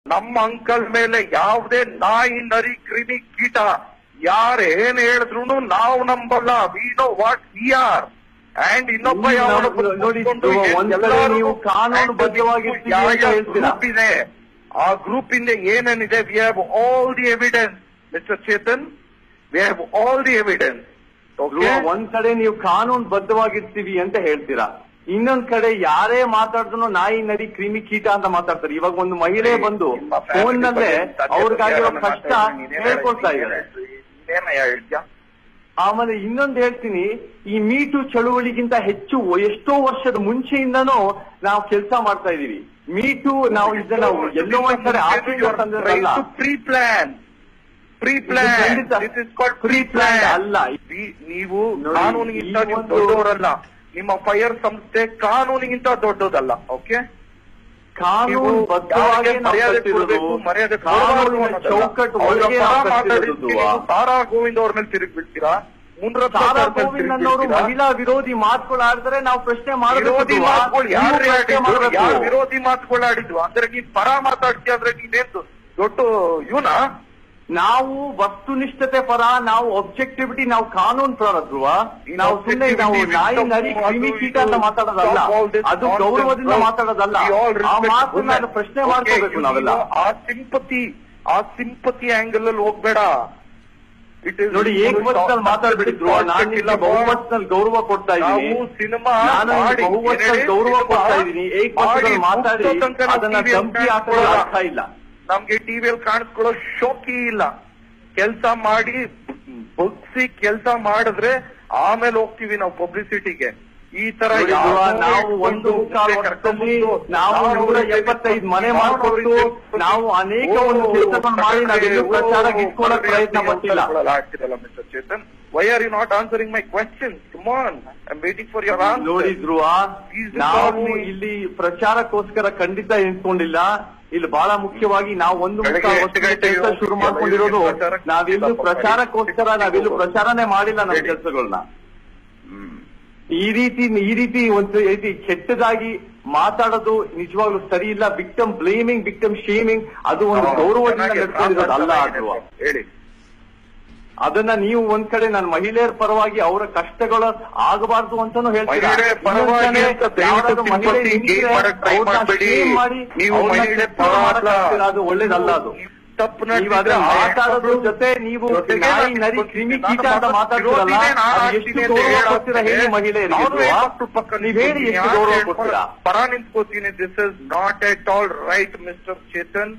ನಮ್ಮ ಅಂಕಲ್ ಮೇಲೆ ಯಾವುದೇ ನಾಯಿ ನರಿ ಕ್ರಿಮಿ ಕೀಟ ಯಾರು ಏನ್ ಹೇಳಿದ್ರು ನಾವು ನಂಬಲ್ಲ we know what we are and ಇನ್ನೊಬ್ಬ ನೀವು ಯಾವನೋ ನಾವು- ನೋಡಿ, ಕೂತ್ಕೊಂಡು ಒಂದ್ ಕಡೆ ಎಲ್ಲರೂ ನೀವು ಕಾನೂನುಬದ್ಧವಾಗಿರ್ತೀವಿ ಯಾವ ಅಂತ ಯಾವ ಹೇಳ್ತೀರಾ. ಗ್ರೂಪ್ ಇದೆ ಆ ಗ್ರೂಪ್ ಇಂದ ಏನೇನಿದೆ we have all the evidence mister Chetan we have all the evidence okay ಒಂದ್ ಕಡೆ ನೀವು ಕಾನೂನು ಬದ್ಧವಾಗಿರ್ತೀವಿ ಅಂತ ಹೇಳ್ತೀರಾ ಇನ್ನೊಂದ್ ಕಡೆ ಯಾರೇ ಮಾತಾಡಿದ್ರು ನಾಯಿ ನರಿ ಕ್ರಿಮಿ ಕೀಟ ಅಂತ ಮಾತಾಡ್ತಾರೆ ಇವಾಗ ಒಂದು ಮಹಿಳೆ ಬಂದು ನಿಮ್ಮ family ಫೋನ್ ನಲ್ಲೇ ಬಗ್ಗೆ ಅವ್ರಿಗಾಗಿರೋ ಸತ್ಯ ಕಷ್ಟ ನೀನೇನ್ ಹೇಳ್ಕೊಳ್ತಾ ಹೇಳ್ತೀಯ? ಇದ್ದಾರೆ ನೀನೇನಯ್ಯ ಹೇಳ್ತೀಯ ಆಮೇಲೆ ಇನ್ನೊಂದು ಹೇಳ್ತೀನಿ ಈ ಮೀಟು ಚಳುವಳಿಗಿಂತ ಹೆಚ್ಚು ಎಷ್ಟೋ ವರ್ಷದ ಮುಂಚೆಯಿಂದನೂ ನಾವು ಕೆಲಸ ಮಾಡ್ತಾ ಇದೀವಿ ಮೀಟು ನಾವು ಇದನ್ನ ಎಲ್ಲೋ ಒಂದ್ ಕಡೆ ಆಚೆಯಿಂದ ತಂದಿರಲ್ಲ ಪ್ರೀ ಪ್ಲಾನ್ ಪ್ರೀ ಪ್ಲಾನ್ ಖಂಡಿತ this is called pre plan ಅಲ್ಲ ನೀವು ನೋಡಿ, ಕಾನೂನಿಗಿಂತ ಈ ನೀವು ಒಂದು- ದೊಡ್ಡವರಲ್ಲ ನಿಮ್ಮ ಫೈರ್ ಸಂಸ್ಥೆ ಕಾನೂನಿಗಿಂತ ದೊಡ್ಡದಲ್ಲ ಓಕೆ ಕಾನೂನು ನೀವು ಬದ್ಧವಾಗಿ ಯಾರಿಗೆ ಮರ್ಯಾದೆ ಕೊಡ್ಬೇಕು, ಮರ್ಯಾದೆ ಕೊಡಬಾರ್ದು ಕಾನೂನಿನ ಅನ್ನೋದಲ್ಲ. ಚೌಕಟ್ಟು ಅವ್ರ ಒಳಗೆ ಪರ ನಾವು ಮಾತಾಡಿರ್ತೀವಿ, ಕಟ್ಟಿರೋದು ನೀವು ತಾರಾ ಗೋವಿಂದ್ ಅವ್ರ ಮೇಲೆ ತಿರುಗಿ ಬಿಡ್ತೀರಾ ಮುನ್ರತ್ನ ತಾರಾ ಅವ್ರ ಮೇಲೆ ಗೋವಿಂದ್ ತಿರುಗಿ ಅನ್ನೋರು ಬಿಡ್ತೀರಾ? ಮಹಿಳಾ ವಿರೋಧಿ ಮಾತುಗಳು ಆಡಿದ್ರೆ ನಾವು ಪ್ರಶ್ನೆ ಮಾಡಬೇಕು ವಿರೋಧಿ ಧ್ರುವ. ಮಾತುಗಳು ನೀವು ಯಾರು ಪ್ರಶ್ನೆ ಆಡಿದ್ರು ಮಾಡ್ಬೇಕು. ಯಾರು ವಿರೋಧಿ ಮಾತುಗಳು ಆಡಿದ್ವು ಅಂದ್ರೆ ನೀನ್ ಪರ ಮಾತಾಡ್ತೀಯ ಅಂದ್ರೆ ನೀನೇನು ದೊಡ್ಡ ಇವನ ನಾವು ವಸ್ತುನಿಷ್ಠತೆ ಪರ ನಾವು ಒಬ್ಜೆಕ್ಟಿವಿಟಿ ನಾವು ಕಾನೂನು ಪರ ಧ್ರುವ ನಾವು ಸುಮ್ಮನೆ ನಾವು ನಾಯಿ ನರಿ ಕ್ರಿಮಿ ಕೀಟ ಅಂತ ಮಾತಾಡೋದಲ್ಲ ಅದು ಗೌರವದಿಂದ ಮಾತಾಡೋದಲ್ಲ ಆ ಮಾತು ನಾನು ಪ್ರಶ್ನೆ ಮಾಡ್ಕೋಬೇಕು ನಾವೆಲ್ಲ ಆ ಸಿಂಪತಿ ಆ ಸಿಂಪತಿ ಆಂಗಲ್ ಅಲ್ಲಿ ಹೋಗ್ಬೇಡ ಇಟ್ ಇಸ್ ನೋಡಿ ಏಕವಚನಲ್ಲಿ ಮಾತಾಡ್ಬಿಟ್ಟಿದ್ರು ನಾನು ಇಲ್ಲ ಬಹುಮತದಲ್ಲಿ ಗೌರವ ಕೊಡ್ತಾ ಇದ್ದೀನಿ ನಾವು ಸಿನಿಮಾ ನಾನು ಮಾಡಿ, ಬಹುಮತದಲ್ಲಿ ಏನೇ ಗೌರವ ಸಿನಿಮಾ ಕೊಡ್ತಾ ಇದ್ದೀನಿ ಏಕವಚನಲ್ಲಿ ಮಾಡಿ, ಮಾತಾಡಿ ಮುಗ್ಸೋ ತನಕ ನಾವು ಅದನ್ನ TV ಯಲ್ಲಿ ಧಮಕಿ ಹಾಕೋದ್ರ ಕಾಣಿಸ್ಕೊಳ್ಳಲ್ಲ. ಅರ್ಥ ಇಲ್ಲ ನಮ್ಗೆ ಟಿವಿಯಲ್ಲಿ ಕಾಣಿಸ್ಕೊಳ್ಳೋ ಶೋಕಿ ಇಲ್ಲ ಕೆಲಸ ಮಾಡಿ ಬಗ್ಸಿ ಕೆಲಸ ಮಾಡಿದ್ರೆ ಆಮೇಲೆ ಹೋಗ್ತೀವಿ ನಾವು ಪಬ್ಲಿಸಿಟಿಗೆ ಈ ತರ ನೋಡಿ ಯಾವ ಧ್ರುವ, ನಾವು ಇಟ್ಕೊಂಡು ಒಂದು ಕಾಲ ವರ್ಷದಲ್ಲಿ ಕರ್ಕೊಂಡ್ಬಂದು ನಾವು ನೂರ ಎಪ್ಪತ್ತೈದು ಮನೆ ಮಾಡ್ಕೊಟ್ಟು ನಾವು ಅನೇಕ ಒಂದು ಕೆಲಸಗಳು ಮಾಡಿ ನಾವೆಲ್ಲೂ ಪ್ರಚಾರ ಇಟ್ಕೊಳ್ಳಕ್ ಪ್ರಯತ್ನ ಪಟ್ಟಿಲ್ಲ ಆಗ್ತಿರಲ್ಲ mister Chetan why are you not answering my question ಸುಮಾನ್ ಐ ವೇಟಿಂಗ್ ಫಾರ್ ಯುವರ್ ನೋಡಿ ಆನ್ಸರ್ ಧ್ರುವ Please ನಾವು record me. ಇಲ್ಲಿ ಪ್ರಚಾರಕ್ಕೋಸ್ಕರ ಖಂಡಿತ ಎನ್ಕೊಂಡಿಲ್ಲ ಇಲ್ಲಿ ಬಹಳ ಮುಖ್ಯವಾಗಿ ನಾವು ಒಂದು ಮುಖ ಬೆಳಗ್ಗೆ ಎಂಟು ವರ್ಷದ ಗಂಟೆಗೆ ಕೆಲಸ ಶುರು ಮಾಡ್ಕೊಂಡಿರೋದು ಪ್ರಚಾರಕ್ಕೆ ನಾವೆಲ್ಲೂ ಪಾಪ ಪ್ರಚಾರಕ್ಕೋಸ್ಕರ ನಾವೆಲ್ಲೂ ಪ್ರಚಾರನೇ ಮಾಡಿಲ್ಲ ನಮ್ಮ ಹೇಳಿ. ಕೆಲಸಗಳನ್ನ ಈ ರೀತಿ ಈ ರೀತಿ ಒಂದು ರೀತಿ ಕೆಟ್ಟದಾಗಿ ಮಾತಾಡೋದು ನಿಜವಾಗ್ಲೂ ಸರಿ ಇಲ್ಲ ವಿಕ್ಟಮ್ ಬ್ಲೇಮಿಂಗ್ ವಿಕ್ಟಮ್ ಶೇಮಿಂಗ್ ಅದು ಒಂದು ಗೌರವದಿಂದ ನಡ್ಕೊಂಡಿರೋದಲ್ಲ ಅದು ಹೇಳಿ ಅದನ್ನ ನೀವು ಒಂದ್ ಕಡೆ ನನ್ನ ಮಹಿಳೆಯರ ಪರವಾಗಿ ಅವರ ಕಷ್ಟಗಳು ಆಗಬಾರ್ದು ಅಂತಾನು ಹೇಳ್ತೀರಾ ಮಹಿಳೆಯರ ಪರವಾಗಿ ಅಂತ ದಯವಿಟ್ಟು ಯಾವ್ದಾದ್ರು ಮಹಿಳೆ sympathy gain ನಿಂತ್ರೆ ಮಾಡಕ್ try ಅವ್ರನ್ನ ಮಾಡ್ಬೇಡಿ. shame ಮಾಡಿ ನೀವು ಅವ್ರನ್ನ ಮಹಿಳೆ ಕೆಟ್ಟವ್ರು ಪರ ಮಾಡಕ್ ಅಲ್ಲ. ಆಗ್ತಿಲ್ಲ, ಅದು ಒಳ್ಳೇದಲ್ಲ ಅದು ನೀವು ತಪ್ಪು ನೀವು ನಡೆದಿದ್ರೆ ಅದನ್ನ ಆ ಮಾತಾಡೋದ್ರ ಹೆಣ್ಮಕ್ಳು ಜೊತೆ ನೀವು ಜೊತೆಗೆ ನಾಯಿ ನಾನು ನರಿ ಬರ್ತೀನಿ. ಕ್ರಿಮಿ ನಾನು ಕೀಟ ಅಂತ ಮಾತಾಡ್ತೀನಿ. ಮಾತಾಡ್ತಿರಲ್ಲ ವಿರೋಧಿನೇ ನಾನು ಅದು ಆಗ್ತೀನಿ ಎಷ್ಟು ಅಂತ ಗೌರವ ಹೇಳೋದು ಕೊಡ್ತೀರಾ ಹೇಳಿ ಮಹಿಳೆಯರಿಗೆ ನಾನು ಧ್ರುವ? ಹೆಣ್ಮಕ್ಳು ಪಕ್ಕ ನೀವ್ ಹೇಳಿ ನಿಂತ್ಕೊತೀನಿ. ಎಷ್ಟು ಯಾರು ಗೌರವ ಹೇಳ್ಕೊಳ- ಕೊಡ್ತೀರಾ ಪರ ನಿಂತ್ಕೋತೀನಿ this is not at all right mister Chetan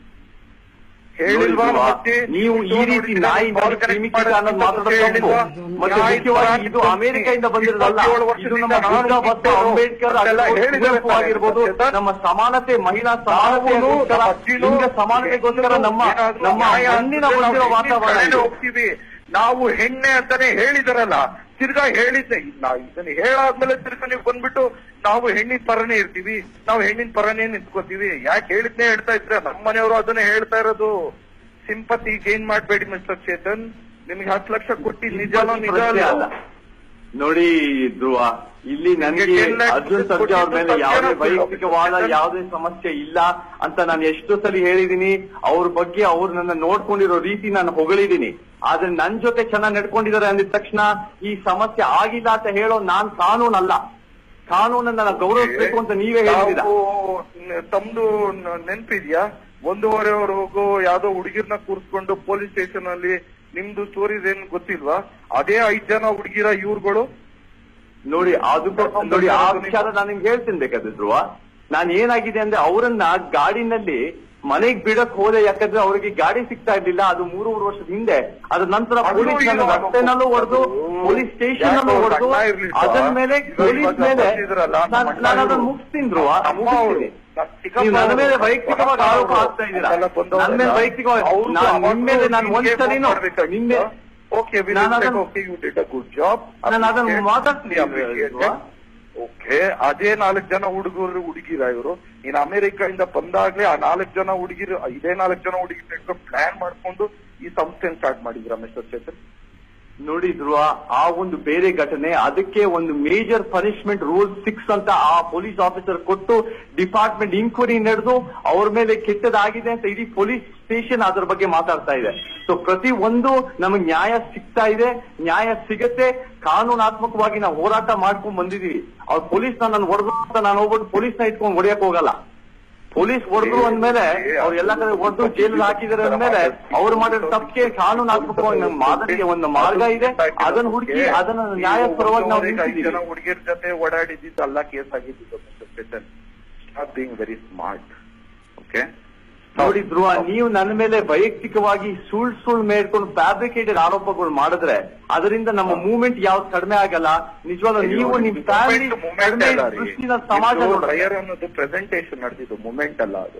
ಹೇಳಿಲ್ವಾ ನೋಡಿ ಮತ್ತೆ ನೀವು ಈ ರೀತಿ ನಾಯಿ ನರಿ ಕ್ರಿಮಿ ಕೀಟ ಅನ್ನೋದು ಮಾತಾಡೋದು ತಪ್ಪು. ಮತ್ತೆ ಮುಖ್ಯವಾಗಿ ಇದು ಅಮೆರಿಕದಿಂದ ಬಂದಿರೋದಲ್ಲ ಇದು ನಮ್ಮ ಬುದ್ಧ ಬಸವ ಅಂಬೇಡ್ಕರ್ ಆಗಿರ್ಬೋದು, ಕುವೆಂಪು ಆಗಿರ್ಬೋದು ನಮ್ಮ ಸಮಾನತೆ ಮಹಿಳಾ ಸಮಾನತೆಗೋಸ್ಕರ ಲಿಂಗ ಸಮಾನತೆಗೋಸ್ಕರ ನಮ್ಮ ನಮ್ಮ ಮಣ್ಣಿನ ಬಂದಿರೋ ವಾತಾವರಣ ಇದು. ಹೋಗ್ತೀವಿ ನಾವು ಹೆಣ್ಣೆ ಅಂತಾನೆ ಹೇಳಿದಾರಲ್ಲ ತಿರ್ಗಾ ಹೇಳಿದ್ದೆ ನಾವು ಇದನ್ನ ಹೇಳಾದ್ಮೇಲೆ ತಿರ್ಗಾ ನೀವು ಬಂದ್ಬಿಟ್ಟು ನಾವು ಹೆಣ್ಣಿನ ಪರನೇ ಇರ್ತೀವಿ ನಾವು ಹೆಣ್ಣಿನ ಪರನೇ ನಿಂತ್ಕೋತೀವಿ ಯಾಕೆ ಹೇಳಿದ್ನೇ ಹೇಳ್ತಾ ಇದ್ರೆ ನಮ್ಮ ಮನೆಯವರು ಅದನ್ನೇ ಹೇಳ್ತಾ ಇರೋದು ಸಿಂಪತಿ ಗೇನ್ ಮಾಡಬೇಡಿ ಮಿಸ್ಟರ್ ಚೇತನ್ ನಿಮ್ಗೆ ಹತ್ತು ಲಕ್ಷ ಕೊಟ್ಟಿ ನಿಜಾನೋ ನಿಜ ಪ್ರಶ್ನೆ ಅಲ್ಲ ಅಲ್ಲ ನೋಡಿ ಧ್ರುವ ಇಲ್ಲಿ ನನಗೆ ಎಲ್ಲ ಅರ್ಜುನ್ ಸರ್ಜಾ ಅವ್ರ ಮೇಲೆ ಯಾವುದೇ ವೈಯಕ್ತಿಕವಾದ ಯಾವುದೇ ಸಮಸ್ಯೆ ಇಲ್ಲ ಅಂತ ನಾನು ಎಷ್ಟೋ ಸಲ ಹೇಳಿದೀನಿ ಅವ್ರ ಬಗ್ಗೆ ಅವ್ರು ನನ್ನ ನೋಡ್ಕೊಂಡಿರೋ ರೀತಿ ನಾನು ಹೊಗಳಿದೀನಿ ಆದ್ರೆ ನನ್ ಜೊತೆ ಚೆನ್ನಾಗಿ ನಡ್ಕೊಂಡಿದ್ದಾರೆ ಅಂದಿದ ತಕ್ಷಣ ಈ ಸಮಸ್ಯೆ ಆಗಿಲ್ಲ ಅಂತ ಹೇಳೋ ನಾನ್ ಕಾನೂನಲ್ಲ ಕಾನೂನನ್ನ ನಾನು ಗೌರವಿಸಬೇಕು ಅಂತ ನೀವೇ ಹೇಳಿದ್ದೀರಾ ನಾವು ನ- ತಮ್ದು ನ- ನೆನ್ಪಿದ್ಯಾ ಒಂದೂವರೆವರೆಗೂ ಯಾವ್ದೋ ಹುಡುಗಿರ್ನ ಕೂರ್ಸ್ಕೊಂಡು ಪೊಲೀಸ್ ಸ್ಟೇಷನ್ ಅಲ್ಲಿ ನಿಮ್ದು ಸ್ಟೋರೀಸ್ ಏನ್ ಗೊತ್ತಿಲ್ವಾ ಅದೇ ಐದ್ ಜನ ಹುಡುಗಿರ ಇವ್ರುಗಳು ನೋಡಿ ಅದು ನೋಡಿ ಆ ವಿಚಾರ ನಾನು ನಿಮ್ಗೆ ಹೇಳ್ತೀನಿ ಬೇಕಾದ್ರೆ ಧ್ರುವ ನಾನು ಏನಾಗಿದೆ ಅಂದ್ರೆ ಅವರನ್ನ ಗಾಡಿನಲ್ಲಿ ಮನೆಗ್ ಬಿಡಕ್ ಹೋದೆ ಯಾಕಂದ್ರೆ ಅವರಿಗೆ ಗಾಡಿ ಸಿಗ್ತಾ ಇರ್ಲಿಲ್ಲ ಅದು ಮೂರು ಮೂರು ವರ್ಷದ ಹಿಂದೆ ಅದ್ರ ನಂತರ ಅದು ಪೊಲೀಸ್ ಈಗ ನನ್ನ ರಸ್ತೆನಲ್ಲೂ ಹೊಡೆದು ಪೊಲೀಸ್ ಸ್ಟೇಷನ್ ನಲ್ಲೂ ಯಾಕೋ ಹೊಡೆದು ಸಣ್ಣ ಇರ್ಲಿಲ್ವಾ? ಅದರ ಮೇಲೆ ಇವಾಗ ಪೊಲೀಸ್ ಇವಾಗ ಮೇಲೆ ಬರ್ತಿದ್ರಲ್ಲ, ನಾನ್- ನಮ್ಮ ನಾನು ಅಣ್ಣ ಅದನ್ನ ಇವ್ರು. ಮುಗಿಸ್ತೀನಿ ಧ್ರುವ ನಮ್ಮ ಅವ್ರು. ಮುಗಿಸ್ತೀನಿ ನಮ್ಮ ಚಿಕ್ಕಪ್ಪ ನೀವು ನನ್ನ ಮೇಲೆ ಅವ್ರು. ವೈಯಕ್ತಿಕವಾಗಿ ಆರೋಪ ಅವ್ರು. ಆಗ್ತಾ ಇದ್ದೀರಾ ಅದೆಲ್ಲ ಬಂದವರೆಲ್ಲ. ನನ್ನ ಮೇಲೆ ವೈಯಕ್ತಿಕವಾಗಿ ಅವ್ರು ನಾನು ಅವಾಗ ನಿಮ್ಮ ಮೇಲೆ ನಾನು ನಿಮ್ಗೆ ಒಂದ್ಸಲಿನೂ ಮಾಡ್ಬೇಕಾಗಿತ್ತು. ನಿನ್ನೆ Okay, we ನಾನು will take, ಅದನ್ನ- okay, you did a good job. ನಾನು ಅದನ್ನ Appreciate- ಮಾತಾಡ್ತೀನಿ appreciate ಅಲ್ವಾ? it. ಓಕೆ ಅದೇ ನಾಲ್ಕು ಜನ ಹುಡುಗರು ಹುಡುಗಿರ ಇವರು ಇನ್ ಅಮೆರಿಕದಿಂದ ಬಂದಾಗ್ಲೇ ಆ ನಾಲ್ಕು ಜನ ಹುಡುಗಿರು ಇದೇ ನಾಲ್ಕು ಜನ ಹುಡುಗಿರು ಪ್ಲಾನ್ ಮಾಡ್ಕೊಂಡು ಈ ಸಂಸ್ಥೆನ ಸ್ಟಾರ್ಟ್ ಮಾಡಿದ್ರ ಮಿಸ್ಟರ್ ಚೇತನ್ ನೋಡಿ ಧ್ರುವ ಆ ಒಂದು ಬೇರೆ ಘಟನೆ ಅದಕ್ಕೆ ಒಂದು ಮೇಜರ್ ಪನಿಷ್ಮೆಂಟ್ ರೂಲ್ ಸಿಕ್ಸ್ ಅಂತ ಆ ಪೊಲೀಸ್ ಆಫೀಸರ್ ಕೊಟ್ಟು ಡಿಪಾರ್ಟ್ಮೆಂಟ್ ಇನ್ಕ್ವೈರಿ ನಡೆದು ಅವ್ರ ಮೇಲೆ ಕೆಟ್ಟದಾಗಿದೆ ಅಂತ ಇಡೀ ಪೊಲೀಸ್ ಸ್ಟೇಷನ್ ಅದ್ರ ಬಗ್ಗೆ ಮಾತಾಡ್ತಾ ಇದೆ ಸೊ ಪ್ರತಿ ಒಂದು ನಮಗೆ ನ್ಯಾಯ ಸಿಗ್ತಾ ಇದೆ ನ್ಯಾಯ ಸಿಗತ್ತೆ ಕಾನೂನಾತ್ಮಕವಾಗಿ ನಾವು ಹೋರಾಟ ಮಾಡ್ಕೊಂಡ್ ಬಂದಿದೀವಿ ಅವ್ರ ಪೊಲೀಸ್ ನಾನು ಹೊಡೆದು ಅಂತ ನಾನು ಹೋಗ್ಬಿಟ್ಟು ಪೊಲೀಸ್ನ ಇಟ್ಕೊಂಡು ಹೊಡೆಯಕ್ ಹೋಗಲ್ಲ ಪೊಲೀಸ್ ಹೊಡೆದ್ರು ಅಂದ್ಮೇಲೆ ಅವ್ರು ಎಲ್ಲ ಕಡೆ ಹೊಡೆದು ಜೈಲಿಗೆ ಹಾಕಿದಾರೆ ಅಂದ್ಮೇಲೆ ಅವ್ರು ಮಾಡಿರೋ ತಪ್ಪಿಗೆ ಕಾನೂನಾತ್ಮಕವಾಗಿ ನಮ್ಮ ಮಾದರಿಗೆ ಒಂದು ಮಾರ್ಗ ಇದೆ ಅದನ್ನ ಹುಡುಕಿ ಅದನ್ನ ನ್ಯಾಯ ಪರವಾಗಿ ನಾವು ಐದು ನಿಲ್ಸಿದೀವಿ ಜನ ಹುಡುಗಿಯರ ಜೊತೆ ಓಡಾಡಿದ್ದು ಅಲ್ಲ ಕೇಸ್ ಆಗಿದ್ದು mister Chetan stop being very smart okay ನೋಡಿ ಧ್ರುವ ನೀವು ನನ್ನ ಮೇಲೆ ವೈಯಕ್ತಿಕವಾಗಿ ಸುಳ್ ಸುಳ್ ಮೇಡ್ಕೊಂಡು ಫ್ಯಾಬ್ರಿಕೇಟೆಡ್ ಆರೋಪಗಳು ಮಾಡಿದ್ರೆ ಅದರಿಂದ ನಮ್ಮ ಮೂವ್ಮೆಂಟ್ ಯಾವ್ದು ಕಡಿಮೆ ಆಗಲ್ಲ ನಿಜವಾಗ್ಲೂ ನೀವು ನಿಮ್ ಫ್ಯಾಮಿಲಿ ಕಡಿಮೆ ದೃಷ್ಟಿನ ಸಮಾಜ ನೋಡ್ರೆ ಫೈರ್ ಅನ್ನೋದು ಪ್ರೆಸೆಂಟೇಶನ್ ನಡೆದಿದ್ದು ಮೂಮೆಂಟ್ ಅಲ್ಲ ಅದು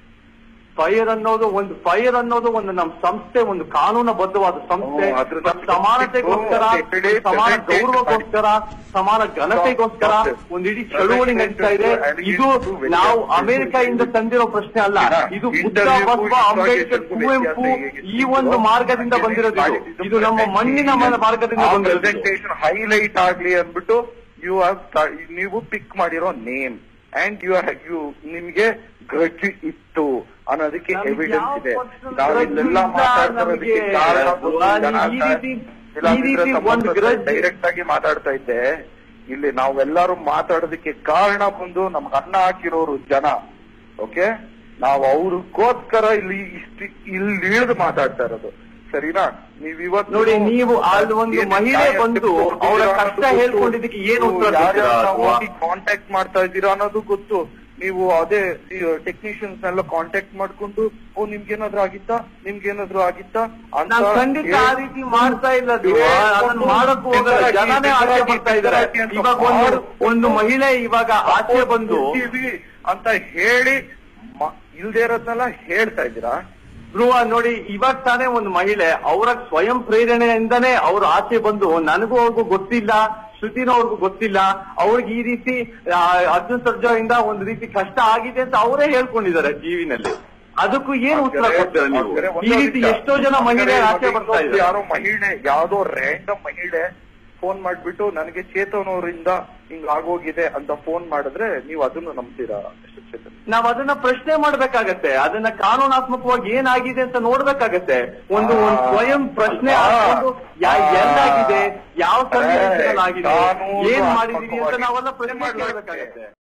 ಫೈರ್ ಅನ್ನೋದು ಒಂದು ಫೈರ್ ಅನ್ನೋದು ಒಂದು ನಮ್ಮ ಸಂಸ್ಥೆ ಒಂದು ಕಾನೂನುಬದ್ಧವಾದ ಸಂಸ್ಥೆ ಹ್ಮ್, ಅದ್ರ ಒಂದು ಸಮಾನತೆಗೋಸ್ಕರ everyday ಒಂದು ಸಮಾನ presentation ಗೌರವಗೋಸ್ಕರ ಸಮಾನ ಘನತೆಗೋಸ್ಕರ ಒಂದು ಇಡೀ ಚಳುವಳಿ ನಡೀತಾ ಇದೆ ಇದು ನಾವು ಅಮೆರಿಕ ತಂದಿರೋ ಪ್ರಶ್ನೆ ಅಲ್ಲ ಇದು ಬುದ್ಧ ಬಸವ ಅಂಬೇಡ್ಕರ್ ಕುವೆಂಪು ಈ ಒಂದು ಮಾರ್ಗದಿಂದ ಬಂದಿರೋದು ಇದು. ಇದು ನಮ್ಮ ಮಣ್ಣಿನ ಮ- ಮಾರ್ಗದಿಂದ ಬಂದಿರೋದು ಇದು. ಪ್ರೆಸೆಂಟೇಷನ್ ಹೈಲೈಟ್ ಆಗ್ಲಿ ಅಂದ್ಬಿಟ್ಟು ಯು ಹ್ಯಾವ್ ನೀವು ಪಿಕ್ ಮಾಡಿರೋ ನೇಮ್ ಅಂಡ್ ಯು ಯು ನಿಮ್ಗೆ ಗ್ರಜ್ ಇತ್ತು ಅನ್ನೋದಕ್ಕೆ ನಮ್ಗೆ ಎವಿಡೆನ್ಸ್ ಯಾವ ಇದೆ personal ನಾವಿಲ್ಲೆಲ್ಲ grudge ಇಲ್ಲ, ಮಾತಾಡ್ತಿರೋದಕ್ಕೆ ನಮ್ಗೆ ಕಾರಣ ನಾನು ಈ ರೀತಿ- ಈ ರೀತಿ ಒಂದು grudge- ಡೈರೆಕ್ಟ್ ಆಗಿ ಮಾತಾಡ್ತಾ ಇದ್ದೆ ಇಲ್ಲಿ ನಾವೆಲ್ಲರೂ ಮಾತಾಡೋದಕ್ಕೆ ಕಾರಣ ಬಂದು ನಮ್ಗೆ ಅನ್ನ ಹಾಕಿರೋರು ಜನ ಓಕೆ ನಾವು ಅವ್ರಿಗೋಸ್ಕರ ಇಲ್ಲಿ ಇಷ್ಟು ಇಲ್ಲಿ ಇಳಿದು ಮಾತಾಡ್ತಾ ಇರೋದು ಸರಿನಾ ನೀವ್ ಇವತ್ತು ನೋಡಿ, ನೀವು ಅಲ್ಲಿ ಒಂದು ಮಹಿಳೆ ಬಂದು ಅವರ ಕಷ್ಟ ಹೇಳ್ಕೊಂಡಿದ್ದಕ್ಕೆ ಏನು ಉತ್ತರ ಕೊಡ್ತೀರಾ ಅಥವಾ? ಕಾಂಟ್ಯಾಕ್ಟ್ ಮಾಡ್ತಾ ಇದ್ದೀರಾ ಅನ್ನೋದು ಗೊತ್ತು ನೀವು ಅದೇ ಟೆಕ್ನಿಷಿಯನ್ಸ್ ಎಲ್ಲ ಕಾಂಟ್ಯಾಕ್ಟ್ ಮಾಡ್ಕೊಂಡು ಓ ನಿಮ್ಗೇನಾದ್ರೂ ಆಗಿತ್ತಾ ನಿಮ್ಗೇನಾದ್ರೂ ಆಗಿತ್ತಾ ಅಂತ ನಾನ್ ಖಂಡಿತ ಆ ಹೇಳಿ- ರೀತಿ ಮಾಡ್ತಾ ಇಲ್ಲ ಧ್ರುವ. ಅದನ್ನ ಮಾಡಕ್ ಹೋಗಲ್ಲ ಜನನೇ ಆಚೆ ಬರ್ತಾ ಇದಾರೆ ಇವಾಗ ಒಂದು ಒಂದು ಮಹಿಳೆ ಇವಾಗ ಆಚೆ ಬಂದು ಇದ್ದೀವಿ ಅಂತ ಹೇಳಿ ಮ- ಇಲ್ದೇ ಇರೋದ್ನೆಲ್ಲ ಹೇಳ್ತಾ ಇದ್ದೀರಾ ಧ್ರುವ ನೋಡಿ ಇವಾಗ ತಾನೇ ಒಂದು ಮಹಿಳೆ ಅವರ ಸ್ವಯಂ ಪ್ರೇರಣೆಯಿಂದನೇ ಅವ್ರು ಆಚೆ ಬಂದು ನನಗೂ ಅವ್ರಿಗೂ ಗೊತ್ತಿಲ್ಲ ಶ್ರುತಿನೂ ಅವ್ರಿಗೂ ಗೊತ್ತಿಲ್ಲ ಅವ್ರಿಗೆ ಈ ರೀತಿ ಆ, ಅರ್ಜುನ್ ಸರ್ಜಾ ಇಂದ ಒಂದು ರೀತಿ ಕಷ್ಟ ಆಗಿದೆ ಅಂತ ಅವರೇ ಹೇಳ್ಕೊಂಡಿದ್ದಾರೆ ಟಿವಿನಲ್ಲಿ ಅದಕ್ಕೂ ಏನು ಉತ್ತರ ಕೊಡ್ತೀರಾ ನೀವು ಹಾಗಾದ್ರೆ ಈ ಒಂದೇ ರೀತಿ ನಿಮಿಷ. ಎಷ್ಟೋ ಜನ ಮಹಿಳೆ ಆಚೆ ಬರ್ತಾ ಇನ್ನೊಬ್ರು ಇದ್ದಾರೆ ಯಾರೋ ಮಹಿಳೆ ಯಾವ್ದೋ ರ್ಯಾಂಡಮ್ ಮಹಿಳೆ ಫೋನ್ ಮಾಡ್ಬಿಟ್ಟು ನನಗೆ ಚೇತನ್ ಅವರಿಂದ ಹಿಂಗ್ ಆಗೋಗಿದೆ ಅಂತ ಫೋನ್ ಮಾಡಿದ್ರೆ ನೀವು ಅದನ್ನು ನಂಬ್ತೀರಾ ಮಿಸ್ಟರ್ ಚೇತನ್ ನಾವ್ ಅದನ್ನ ಪ್ರಶ್ನೆ ಮಾಡ್ಬೇಕಾಗತ್ತೆ ಅದನ್ನ ಕಾನೂನಾತ್ಮಕವಾಗಿ ಏನಾಗಿದೆ ಅಂತ ನೋಡ್ಬೇಕಾಗತ್ತೆ ಒಂದು ಒಂದು ಸ್ವಯಂ ಪ್ರಶ್ನೆ ಹಾಕೊಂಡು ಯಾ- ಎಲ್ಲಾಗಿದೆ ಯಾವ ಸನ್ನಿವೇಶದಲ್ಲಿ ಆಗಿದೆ ಏನ್ ಮಾಡಿದೀವಿ ಅಂತ ನಾವೆಲ್ಲ ಪ್ರಶ್ನೆ ಮಾಡ್ಬೇಕಾಗತ್ತೆ